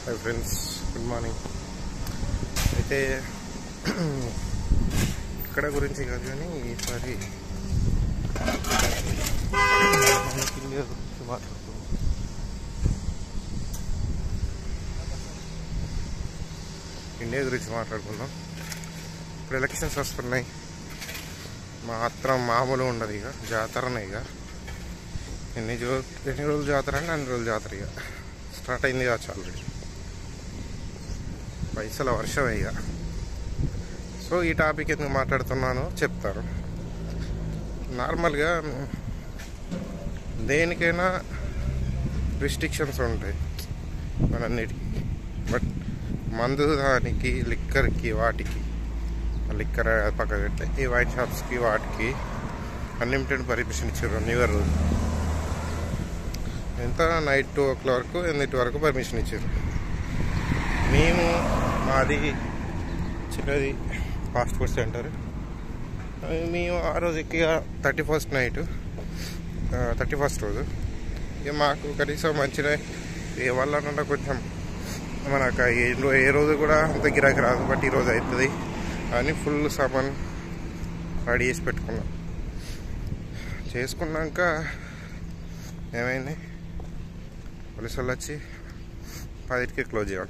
Hi friends good morning అయితే ఇక్కడ గురించి కాదు కానీ ఈసారి మనకి ఇండియా గురించి మాట్లాడుతున్నాం ఇండియా గురించి మాట్లాడుకుందాం ఇప్పుడు ఎలక్షన్స్ వస్తున్నాయి మాత్రం మామూలు ఉండదు ఇక జాతరనే ఇక ఎన్ని జో ఎన్ని రోజులు జాతర అంటే అన్ని రోజులు జాతర ఇక స్టార్ట్ అయింది కావచ్చు ఆల్రెడీ పైసల వర్షం ఇక సో ఈ టాపిక్ ఎందుకు మాట్లాడుతున్నానో చెప్తాను నార్మల్గా దేనికైనా రిస్ట్రిక్షన్స్ ఉంటాయి మనందరికీ బట్ మందు దానికి లిక్కర్కి వాటికి లిక్కర్ పక్క పెడితే ఈ వైన్ షాప్స్కి వాటికి అన్లిమిటెడ్ పర్మిషన్ ఇచ్చారు న్యూ ఇయర్ రోజు ఎంత నైట్ టూ ఓ క్లాక్ వరకు ఎనిమిది వరకు పర్మిషన్ ఇచ్చారు మేము మాది చిన్నది ఫాస్ట్ ఫుడ్ సెంటర్ మేము ఆ రోజు ఎక్కి thirty first night thirty first రోజు ఇక మాకు కనీసం మంచిగా ఏ వల్ల కొంచెం మనకు ఏ రో- ఏ రోజు కూడా అంత గిరాకీ రాదు బట్ ఈ రోజు అవుతుంది అని ఫుల్ సామాన్ రెడీ చేసి పెట్టుకున్నాం చేసుకున్నాక ఏమైంది పోలీసు వాళ్ళు వచ్చి పదిటికి క్లోజ్ చేయాలి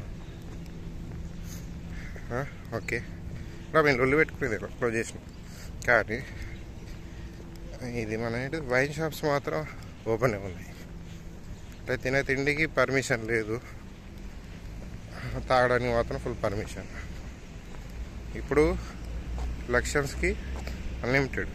ఆ, ఓకే ఇప్పుడు మేము లొల్లి పెట్టుకునేది క్లోజ్ చేసినాం కానీ ఇది మన ఏంటి వైన్ షాప్స్ మాత్రం ఓపెన్ ఉన్నాయి అంటే తినే తిండికి పర్మిషన్ లేదు తాగడానికి మాత్రం ఫుల్ పర్మిషన్ ఇప్పుడు ఎలక్షన్స్కి అన్లిమిటెడ్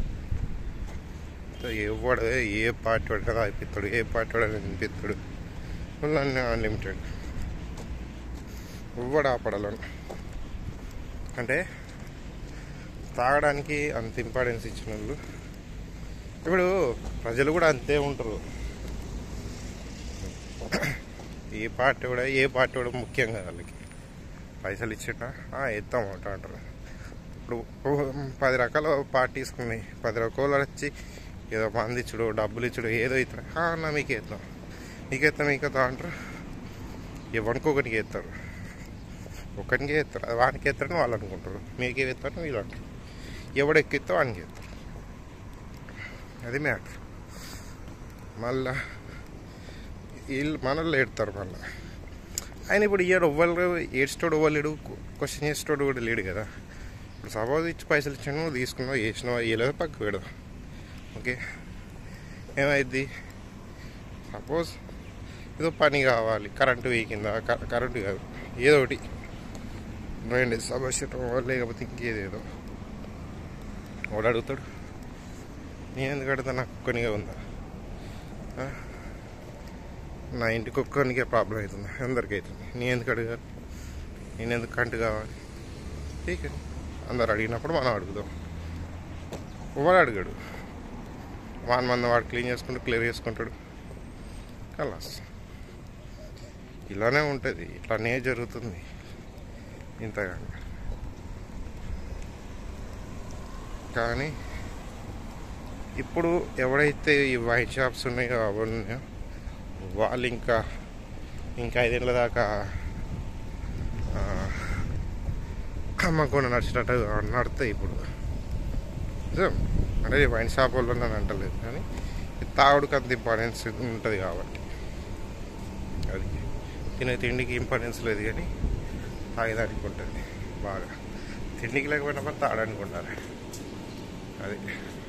ఎవడు ఏ పార్టీ వాడు కదా అయిపోతాడు ఏ పార్టీ వాడు వినిపిస్తాడు ఫుల్ అన్ని అన్లిమిటెడ్ ఎవ్వడు ఆపడాలను అంటే తాగడానికి అంత ఇంపార్టెన్స్ ఇచ్చిన వాళ్ళు ఇప్పుడు ప్రజలు కూడా అంతే ఉంటారు ఏ పార్టీ కూడా ఏ పార్టీ కూడా ముఖ్యం కాదు వాళ్ళకి పైసలు ఇచ్చిండా ఎత్తాం అంట అంటారు ఇప్పుడు ఓ పది రకాల పార్టీస్ ఉన్నాయి పది రకాలు వచ్చి ఏదో మంది ఇచ్చుడు డబ్బులు ఇచ్చుడు ఏదో ఇస్తారు అన్న మీకు ఎత్తాం మీకు ఎత్తాం మీకు ఎత్తాం అంటారు ఎవరికి ఒకటికి ఎత్తారు ఒకరికి ఎత్తారు అది వానికి ఎత్తారని వాళ్ళు అనుకుంటారు మీకే ఎత్తారని వీళ్ళు అంటారు ఎవడు ఎక్కిస్తే వానికి ఎత్తారు అది మ్యాటర్ మళ్ళా వీళ్ళు మనల్ని ఏడతారు మళ్ళీ ఆయన ఇప్పుడు ఇయ్యాడు ఎవ్వరు ఏడ్చేటోడు ఎవ్వరు లేడు క్వశ్చన్ చేసేటోడు కూడా లేడు కదా ఇప్పుడు సపోజ్ ఇచ్చి పైసలు ఇచ్చాను తీసుకున్నావు వేసినావు వేయలేదు పక్క పెడదాం ఓకే ఏమైంది సపోజ్ ఏదో పని కావాలి కరెంటు వీకిందా క- కరెంటు కాదు ఏదో ఒకటి రండి సమస్య లేకపోతే ఇంకేదేదో వాడు అడుగుతాడు నేను ఎందుకు అడుగుతా నాకు ఒక్కనిగా ఉందా ఆ? నా ఇంటికి ఒక్కనికే ప్రాబ్లం అవుతుంది అందరికీ అవుతుంది నేను ఎందుకు అడగాలి నేను ఎందుకు కంటు కావాలి ఠీక్ అండి అందరు అడిగినప్పుడు మనం అడుగుదాం వాడు అడిగాడు వాన్ మంది వాడు క్లీన్ చేసుకుంటూ క్లియర్ చేసుకుంటాడు కలాస్ ఇలానే ఉంటుంది ఇట్లానే జరుగుతుంది ఇంతగా కానీ ఇప్పుడు ఎవడైతే ఈ వైన్ షాప్స్ ఉన్నాయో అవన్నీ ఉన్నాయో వాళ్ళు ఇంకా ఇంకా ఐదేళ్ళ దాకా ఆ, అమ్మకుండా నడిచినట్టు నడుతాయి ఇప్పుడు నిజం. అంటే ఈ వైన్ షాప్ వాళ్ళు నన్ను అంటలేదు కానీ ఈ తాగుడుకి అంత ఇంపార్టెన్స్ ఉంటుంది కాబట్టి అది తినే తిండికి ఇంపార్టెన్స్ లేదు కానీ తాగేదానికి ఉంటుంది బాగా తిండికి లేకపోయినా తాగడానికి ఉండాలి అది